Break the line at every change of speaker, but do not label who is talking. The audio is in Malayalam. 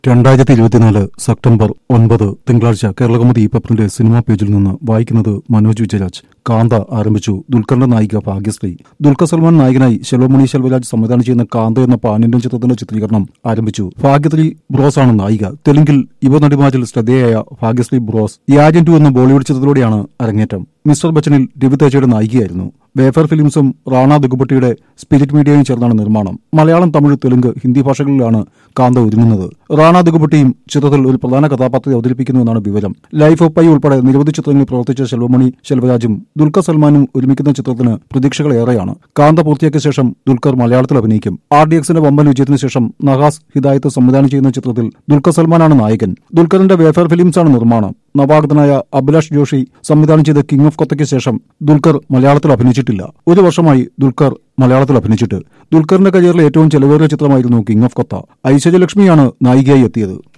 രണ്ടായിരത്തി ഇരുപത്തിനാല് സെപ്റ്റംബർ ഒൻപത് തിങ്കളാഴ്ച കേരളകൗമുദി ഈ പേപ്പറിന്റെ സിനിമാ പേജിൽ നിന്ന് വായിക്കുന്നത് മനോജ് വിജയരാജ് കാന്ത ആരംഭിച്ചു ദുൽഖറിന്റെ നായിക ഭാഗ്യശ്രീ ദുൽഖർ സൽമാൻ നായകനായി ശെൽവമണി ശെൽവരാജ് സംവിധാനം ചെയ്യുന്ന കാന്ത എന്ന പാനിന്റൻ ചിത്രത്തിന്റെ ചിത്രീകരണം ആരംഭിച്ചു ഭാഗ്യശ്രീ ബ്രോസ് ആണ് നായിക തെലുങ്കിൽ യുവനടിമാരിൽ ശ്രദ്ധേയായ ഭാഗ്യശ്രീ ബ്രോസ് യാജൻ ടു എന്ന ബോളിവുഡ് ചിത്രത്തിലൂടെയാണ് അരങ്ങേറ്റം മിസ്റ്റർ ബച്ചനിൽ രവി തേജയുടെ നായികയായിരുന്നു വേഫർ ഫിലിംസും റാണ ദുഗുപട്ടിയുടെ സ്പിരിറ്റ് മീഡിയയും ചേർന്നാണ് നിർമ്മാണം മലയാളം തമിഴ് തെലുങ്ക് ഹിന്ദി ഭാഷകളിലാണ് കാന്ത ഒരുങ്ങുന്നത് റാണ ദുഗുപട്ടിയും ചിത്രത്തിൽ ഒരു പ്രധാന കഥാപാത്രത്തെ അവതരിപ്പിക്കുന്നുവെന്നാണ് വിവരം ലൈഫ് ഓഫ് പൈ ഉൾപ്പെടെ നിരവധി ചിത്രങ്ങളിൽ പ്രവർത്തിച്ച ശെൽവമണി ശെൽവരാജും ദുൽഖർ സൽമാനും ഒരുമിക്കുന്ന ചിത്രത്തിന് പ്രതീക്ഷകൾ ഏറെയാണ് കാന്ത പൂർത്തിയാക്കിയ ശേഷം ദുൽഖർ മലയാളത്തിൽ അഭിനയിക്കും ആർ ഡി എക്സിന്റെ വമ്പൻ വിജയത്തിന് ശേഷം നഹാസ് ഹിദായത്ത് സംവിധാനം ചെയ്യുന്ന ചിത്രത്തിൽ ദുൽഖർ സൽമാനാണ് നായകൻ ദുൽഖറിന്റെ വേഫർ ഫിലിംസാണ് നിർമ്മാണം നവാഗതനായ അഭിലാഷ് ജോഷി സംവിധാനം ചെയ്ത കിങ് ഓഫ് കൊത്തയ്ക്ക് ശേഷം ദുൽഖർ മലയാളത്തിൽ അഭിനയിച്ചിട്ടില്ല ഒരു വർഷമായി ദുൽഖർ മലയാളത്തിൽ അഭിനയിച്ചിട്ട് ദുൽഖറിന്റെ കരിയറിലെ ഏറ്റവും ചെലവേറിയ ചിത്രമായിരുന്നു കിങ് ഓഫ് കൊത്ത ഐശ്വര്യലക്ഷ്മിയാണ് നായികയായി എത്തിയത്